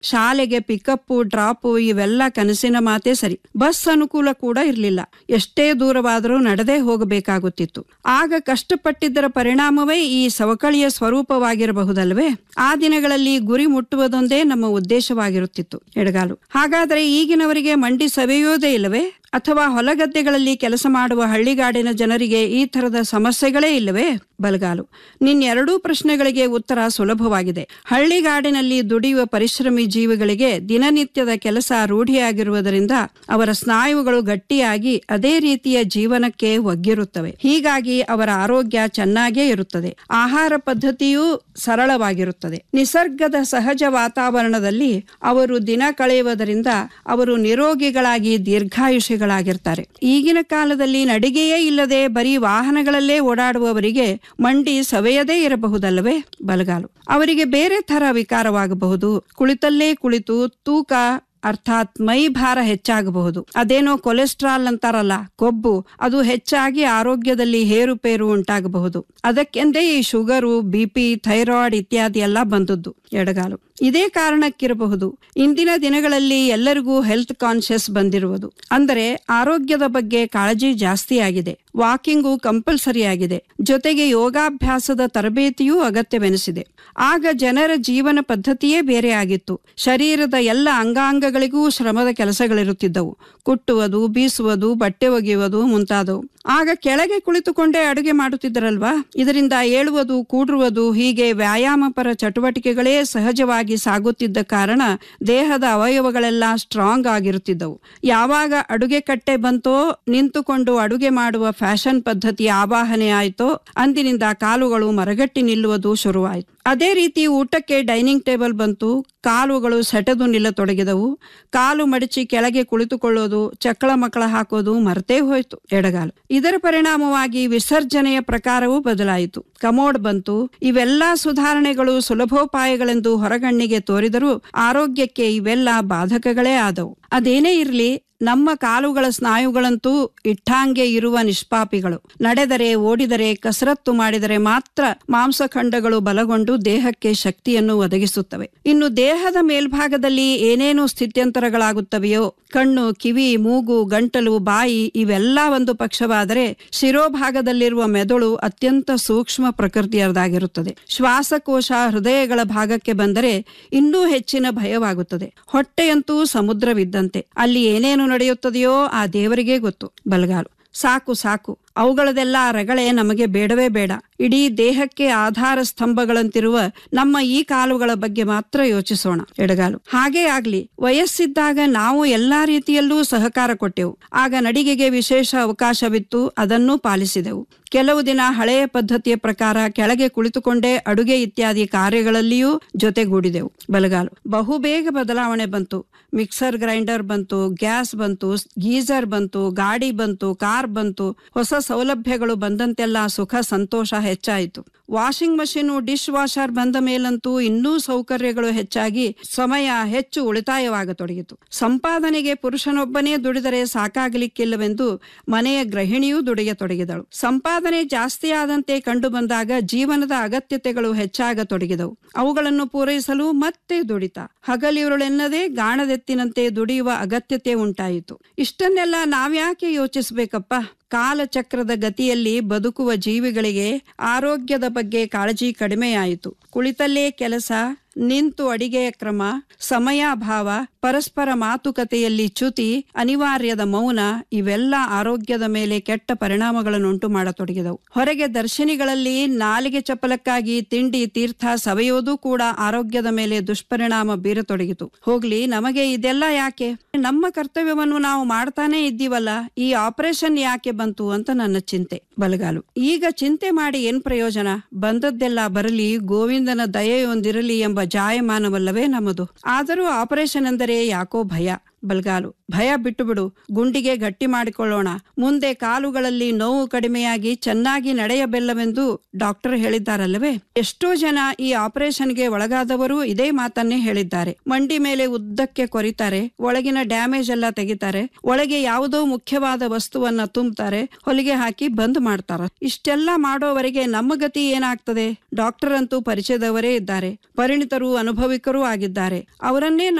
ಶಾಲೆಗೆ pickup drop ಇವೆಲ್ಲ ಕನಸಿನ ಮಾತೇ ಸರಿ ಬಸ್ ಅನುಕೂಲ ಕೂಡ ಇರಲಿಲ್ಲ ಎಷ್ಟೇ ದೂರವಾದರೂ ನಡೆದೇ ಹೋಗಬೇಕಾಗುತ್ತಿತ್ತು ಆಗ ಕಷ್ಟಪಟ್ಟಿದ್ದರ ಪರಿಣಾಮವೇ ಈ ಸವಕಳಿಯ ಸ್ವರೂಪವಾಗಿರಬಹುದಲ್ವೇ ಆ ದಿನಗಳಲ್ಲಿ ಗುರಿ ಮುಟ್ಟುವುದೊಂದೇ ನಮ್ಮ ಉದ್ದೇಶವಾಗಿರುತ್ತಿತ್ತು ಎಡಗಾಲು ಹಾಗಾದರೆ ಈಗಿನವರಿಗೆ ಮಂಡಿ ಸವೆಯೋದೇ ಇಲ್ಲವೇ ಅಥವಾ ಹೊಲಗದ್ದೆಗಳಲ್ಲಿ ಕೆಲಸ ಮಾಡುವ ಹಳ್ಳಿಗಾಡಿನ ಜನರಿಗೆ ಈ ತರದ ಸಮಸ್ಯೆಗಳೇ ಇಲ್ಲವೇ ಬಲಗಾಲು ನಿನ್ನೆರಡೂ ಪ್ರಶ್ನೆಗಳಿಗೆ ಉತ್ತರ ಸುಲಭವಾಗಿದೆ ಹಳ್ಳಿಗಾಡಿನಲ್ಲಿ ದುಡಿಯುವ ಪರಿಶ್ರಮಿ ಜೀವಿಗಳಿಗೆ ದಿನನಿತ್ಯದ ಕೆಲಸ ರೂಢಿಯಾಗಿರುವುದರಿಂದ ಅವರ ಸ್ನಾಯುಗಳು ಗಟ್ಟಿಯಾಗಿ ಅದೇ ರೀತಿಯ ಜೀವನಕ್ಕೆ ಒಗ್ಗಿರುತ್ತವೆ ಹೀಗಾಗಿ ಅವರ ಆರೋಗ್ಯ ಚೆನ್ನಾಗೇ ಇರುತ್ತದೆ ಆಹಾರ ಪದ್ಧತಿಯೂ ಸರಳವಾಗಿರುತ್ತದೆ ನಿಸರ್ಗದ ಸಹಜ ವಾತಾವರಣದಲ್ಲಿ ಅವರು ದಿನ ಕಳೆಯುವುದರಿಂದ ಅವರು ನಿರೋಗಿಗಳಾಗಿ ದೀರ್ಘಾಯುಷಿಗಳಾಗಿರ್ತಾರೆ ಈಗಿನ ಕಾಲದಲ್ಲಿ ನಡಿಗೆಯೇ ಇಲ್ಲದೆ ಬರೀ ವಾಹನಗಳಲ್ಲೇ ಓಡಾಡುವವರಿಗೆ ಮಂಡಿ ಸವೆಯದೇ ಇರಬಹುದಲ್ಲವೇ ಬಲಗಾಲು ಅವರಿಗೆ ಬೇರೆ ಥರ ವಿಕಾರವಾಗಬಹುದು ಕುಳಿತಲ್ಲೇ ಕುಳಿತು ತೂಕ ಅರ್ಥಾತ್ ಮೈ ಭಾರ ಹೆಚ್ಚಾಗಬಹುದು ಅದೇನೋ ಕೊಲೆಸ್ಟ್ರಾಲ್ ಅಂತಾರಲ್ಲ ಕೊಬ್ಬು ಅದು ಹೆಚ್ಚಾಗಿ ಆರೋಗ್ಯದಲ್ಲಿ ಹೇರುಪೇರು ಉಂಟಾಗಬಹುದು ಅದಕ್ಕೆಂದೇ ಈ ಶುಗರು ಬಿಪಿ ಥೈರಾಯ್ಡ್ ಇತ್ಯಾದಿ ಎಲ್ಲ ಬಂದದ್ದು ಎಡಗಾಲು ಇದೇ ಕಾರಣಕ್ಕಿರಬಹುದು ಇಂದಿನ ದಿನಗಳಲ್ಲಿ ಎಲ್ಲರಿಗೂ ಹೆಲ್ತ್ ಕಾನ್ಶಿಯಸ್ ಬಂದಿರುವುದು ಅಂದರೆ ಆರೋಗ್ಯದ ಬಗ್ಗೆ ಕಾಳಜಿ ಜಾಸ್ತಿ ಆಗಿದೆ ವಾಕಿಂಗು ಕಂಪಲ್ಸರಿ ಆಗಿದೆ ಜೊತೆಗೆ ಯೋಗಾಭ್ಯಾಸದ ತರಬೇತಿಯೂ ಅಗತ್ಯವೆನಿಸಿದೆ ಆಗ ಜನರ ಜೀವನ ಪದ್ಧತಿಯೇ ಬೇರೆ ಆಗಿತ್ತು ಶರೀರದ ಎಲ್ಲ ಅಂಗಾಂಗಗಳಿಗೂ ಶ್ರಮದ ಕೆಲಸಗಳಿರುತ್ತಿದ್ದವು ಕುಟ್ಟುವುದು ಬೀಸುವುದು ಬಟ್ಟೆ ಒಗೆಯುವುದು ಮುಂತಾದವು ಆಗ ಕೆಳಗೆ ಕುಳಿತುಕೊಂಡೇ ಅಡುಗೆ ಮಾಡುತ್ತಿದ್ದರಲ್ವಾ ಇದರಿಂದ ಏಳುವುದು ಕೂಡುವುದು ಹೀಗೆ ವ್ಯಾಯಾಮಪರ ಚಟುವಟಿಕೆಗಳೇ ಸಹಜವಾಗಿ ಸಾಗುತ್ತಿದ್ದ ಕಾರಣ ದೇಹದ ಅವಯವಗಳೆಲ್ಲ ಸ್ಟ್ರಾಂಗ್ ಆಗಿರುತ್ತಿದ್ದವು ಯಾವಾಗ ಅಡುಗೆ ಕಟ್ಟೆ ಬಂತೋ ನಿಂತುಕೊಂಡು ಅಡುಗೆ ಮಾಡುವ ಫ್ಯಾಷನ್ ಪದ್ಧತಿ ಆವಾಹನೆ ಆಯಿತೋ ಅಂದಿನಿಂದ ಕಾಲುಗಳು ಮರಗಟ್ಟಿ ನಿಲ್ಲುವುದು ಶುರುವಾಯಿತು ಅದೇ ರೀತಿ ಊಟಕ್ಕೆ ಡೈನಿಂಗ್ ಟೇಬಲ್ ಬಂತು ಕಾಲುಗಳು ಸೆಟೆದು ನಿಲ್ಲತೊಡಗಿದವು ಕಾಲು ಮಡಚಿ ಕೆಳಗೆ ಕುಳಿತುಕೊಳ್ಳೋದು ಚಕ್ಕಳ ಮಕ್ಕಳ ಹಾಕೋದು ಮರ್ತೇ ಹೋಯ್ತು ಎಡಗಾಲು ಇದರ ಪರಿಣಾಮವಾಗಿ ವಿಸರ್ಜನೆಯ ಪ್ರಕಾರವೂ ಬದಲಾಯಿತು ಕಮೋಡ್ ಬಂತು ಇವೆಲ್ಲಾ ಸುಧಾರಣೆಗಳು ಸುಲಭೋಪಾಯಗಳೆಂದು ಹೊರಗಣ್ಣಿಗೆ ತೋರಿದರೂ ಆರೋಗ್ಯಕ್ಕೆ ಇವೆಲ್ಲ ಬಾಧಕಗಳೇ ಆದವು ಅದೇನೇ ಇರಲಿ ನಮ್ಮ ಕಾಲುಗಳ ಸ್ನಾಯುಗಳಂತೂ ಇಟ್ಟಾಂಗೆ ಇರುವ ನಿಷ್ಪಾಪಿಗಳು ನಡೆದರೆ ಓಡಿದರೆ ಕಸರತ್ತು ಮಾಡಿದರೆ ಮಾತ್ರ ಮಾಂಸಖಂಡಗಳು ಬಲಗೊಂಡು ದೇಹಕ್ಕೆ ಶಕ್ತಿಯನ್ನು ಒದಗಿಸುತ್ತವೆ ಇನ್ನು ದೇಹದ ಮೇಲ್ಭಾಗದಲ್ಲಿ ಏನೇನು ಸ್ಥಿತ್ಯಂತರಗಳಾಗುತ್ತವೆಯೋ ಕಣ್ಣು ಕಿವಿ ಮೂಗು ಗಂಟಲು ಬಾಯಿ ಇವೆಲ್ಲ ಒಂದು ಪಕ್ಷವಾದರೆ ಶಿರೋಭಾಗದಲ್ಲಿರುವ ಮೆದುಳು ಅತ್ಯಂತ ಸೂಕ್ಷ್ಮ ಪ್ರಕೃತಿಯದಾಗಿರುತ್ತದೆ ಶ್ವಾಸಕೋಶ ಹೃದಯಗಳ ಭಾಗಕ್ಕೆ ಬಂದರೆ ಇನ್ನೂ ಹೆಚ್ಚಿನ ಭಯವಾಗುತ್ತದೆ ಹೊಟ್ಟೆಯಂತೂ ಸಮುದ್ರವಿದ್ದಂತೆ ಅಲ್ಲಿ ಏನೇನು ನಡೆಯುತ್ತದೆಯೋ ಆ ದೇವರಿಗೇ ಗೊತ್ತು ಬಲಗಾಲು ಸಾಕು ಸಾಕು ಅವುಗಳದೆಲ್ಲ ರಗಳೆ ನಮಗೆ ಬೇಡವೇ ಬೇಡ ಇಡೀ ದೇಹಕ್ಕೆ ಆಧಾರ ಸ್ತಂಭಗಳಂತಿರುವ ನಮ್ಮ ಈ ಕಾಲುಗಳ ಬಗ್ಗೆ ಮಾತ್ರ ಯೋಚಿಸೋಣ ಎಡಗಾಲು ಹಾಗೇ ಆಗ್ಲಿ ವಯಸ್ಸಿದ್ದಾಗ ನಾವು ಎಲ್ಲಾ ರೀತಿಯಲ್ಲೂ ಸಹಕಾರ ಕೊಟ್ಟೆವು ಆಗ ನಡಿಗೆಗೆ ವಿಶೇಷ ಅವಕಾಶವಿತ್ತು ಅದನ್ನೂ ಪಾಲಿಸಿದೆವು ಕೆಲವು ದಿನ ಹಳೆಯ ಪದ್ಧತಿಯ ಪ್ರಕಾರ ಕೆಳಗೆ ಕುಳಿತುಕೊಂಡೇ ಅಡುಗೆ ಇತ್ಯಾದಿ ಕಾರ್ಯಗಳಲ್ಲಿಯೂ ಜೊತೆಗೂಡಿದೆವು ಬಲಗಾಲು ಬಹುಬೇಗ ಬದಲಾವಣೆ ಬಂತು ಮಿಕ್ಸರ್ ಗ್ರೈಂಡರ್ ಬಂತು ಗ್ಯಾಸ್ ಬಂತು ಗೀಸರ್ ಬಂತು ಗಾಡಿ ಬಂತು ಕಾರ್ ಬಂತು ಹೊಸ ಸೌಲಭ್ಯಗಳು ಬಂದಂತೆಲ್ಲ ಸುಖ ಸಂತೋಷ ಹೆಚ್ಚಾಯಿತು ವಾಷಿಂಗ್ ಮಷೀನು ಡಿಶ್ ವಾಷರ್ ಬಂದ ಮೇಲಂತೂ ಇನ್ನೂ ಸೌಕರ್ಯಗಳು ಹೆಚ್ಚಾಗಿ ಸಮಯ ಹೆಚ್ಚು ಉಳಿತಾಯವಾಗತೊಡಗಿತು ಸಂಪಾದನೆಗೆ ಪುರುಷನೊಬ್ಬನೇ ದುಡಿದರೆ ಸಾಕಾಗಲಿಕ್ಕಿಲ್ಲವೆಂದು ಮನೆಯ ಗೃಹಿಣಿಯೂ ದುಡಿಯತೊಡಗಿದಳು ಸಂಪಾದನೆ ಜಾಸ್ತಿಯಾದಂತೆ ಕಂಡು ಬಂದಾಗ ಜೀವನದ ಅಗತ್ಯತೆಗಳು ಹೆಚ್ಚಾಗತೊಡಗಿದವು ಅವುಗಳನ್ನು ಪೂರೈಸಲು ಮತ್ತೆ ದುಡಿತ ಹಗಲಿರುಳೆನ್ನದೇ ಗಾಣದೆತ್ತಿನಂತೆ ದುಡಿಯುವ ಅಗತ್ಯತೆ ಉಂಟಾಯಿತು ಇಷ್ಟನ್ನೆಲ್ಲ ನಾವ್ಯಾಕೆ ಯೋಚಿಸ್ಬೇಕಪ್ಪ ಕಾಲಚಕ್ರದ ಗತಿಯಲ್ಲಿ ಬದುಕುವ ಜೀವಿಗಳಿಗೆ ಆರೋಗ್ಯದ ಬಗ್ಗೆ ಕಾಳಜಿ ಕಡಿಮೆಯಾಯಿತು ಕುಳಿತಲ್ಲೇ ಕೆಲಸ ನಿಂತು ಅಡಿಗೆಯ ಕ್ರಮ ಸಮಯಾಭಾವ ಪರಸ್ಪರ ಮಾತುಕತೆಯಲ್ಲಿ ಚ್ಯುತಿ ಅನಿವಾರ್ಯದ ಮೌನ ಇವೆಲ್ಲ ಆರೋಗ್ಯದ ಮೇಲೆ ಕೆಟ್ಟ ಪರಿಣಾಮಗಳನ್ನುಂಟು ಮಾಡತೊಡಗಿದವು ಹೊರಗೆ ದರ್ಶನಿಗಳಲ್ಲಿ ನಾಲಿಗೆ ಚಪಲಕ್ಕಾಗಿ ತಿಂಡಿ ತೀರ್ಥ ಸವೆಯೋದು ಕೂಡ ಆರೋಗ್ಯದ ಮೇಲೆ ದುಷ್ಪರಿಣಾಮ ಬೀರತೊಡಗಿತು ಹೋಗ್ಲಿ ನಮಗೆ ಇದೆಲ್ಲ ಯಾಕೆ ನಮ್ಮ ಕರ್ತವ್ಯವನ್ನು ನಾವು ಮಾಡ್ತಾನೆ ಇದ್ದೀವಲ್ಲ ಈ ಆಪರೇಷನ್ ಯಾಕೆ ಬಂತು ಅಂತ ನನ್ನ ಚಿಂತೆ ಬಲಗಾಲು ಈಗ ಚಿಂತೆ ಮಾಡಿ ಏನ್ ಪ್ರಯೋಜನ ಬಂದದ್ದೆಲ್ಲ ಬರಲಿ ಗೋವಿಂದನ ದಯೆಯೊಂದಿರಲಿ ಎಂಬ ಜಾಯಮಾನವಲ್ಲವೇ ನಮ್ಮದು ಆದರೂ ಆಪರೇಷನ್ ಅಂದರೆ ಯಾಕೋ ಭಯ ಬಲ್ಗಾಲು ಭಯ ಬಿಟ್ಟು ಬಿಡು ಗುಂಡಿಗೆ ಗಟ್ಟಿ ಮಾಡಿಕೊಳ್ಳೋಣ ಮುಂದೆ ಕಾಲುಗಳಲ್ಲಿ ನೋವು ಕಡಿಮೆಯಾಗಿ ಚೆನ್ನಾಗಿ ನಡೆಯಬೆಲ್ಲವೆಂದು ಡಾಕ್ಟರ್ ಹೇಳಿದ್ದಾರಲ್ಲವೇ ಎಷ್ಟೋ ಜನ ಈ ಆಪರೇಷನ್ಗೆ ಒಳಗಾದವರು ಇದೇ ಮಾತನ್ನೇ ಹೇಳಿದ್ದಾರೆ ಮಂಡಿ ಮೇಲೆ ಉದ್ದಕ್ಕೆ ಕೊರಿತಾರೆ ಒಳಗಿನ ಡ್ಯಾಮೇಜ್ ಎಲ್ಲ ತೆಗಿತಾರೆ ಒಳಗೆ ಯಾವುದೋ ಮುಖ್ಯವಾದ ವಸ್ತುವನ್ನ ತುಂಬುತ್ತಾರೆ ಹೊಲಿಗೆ ಹಾಕಿ ಬಂದ್ ಮಾಡ್ತಾರ ಇಷ್ಟೆಲ್ಲ ಮಾಡೋವರೆಗೆ ನಮ್ಮ ಗತಿ ಏನಾಗ್ತದೆ ಡಾಕ್ಟರ್ ಅಂತೂ ಪರಿಚಯದವರೇ ಇದ್ದಾರೆ ಪರಿಣಿತರು ಅನುಭವಿಕರೂ ಆಗಿದ್ದಾರೆ ಅವರನ್ನೇ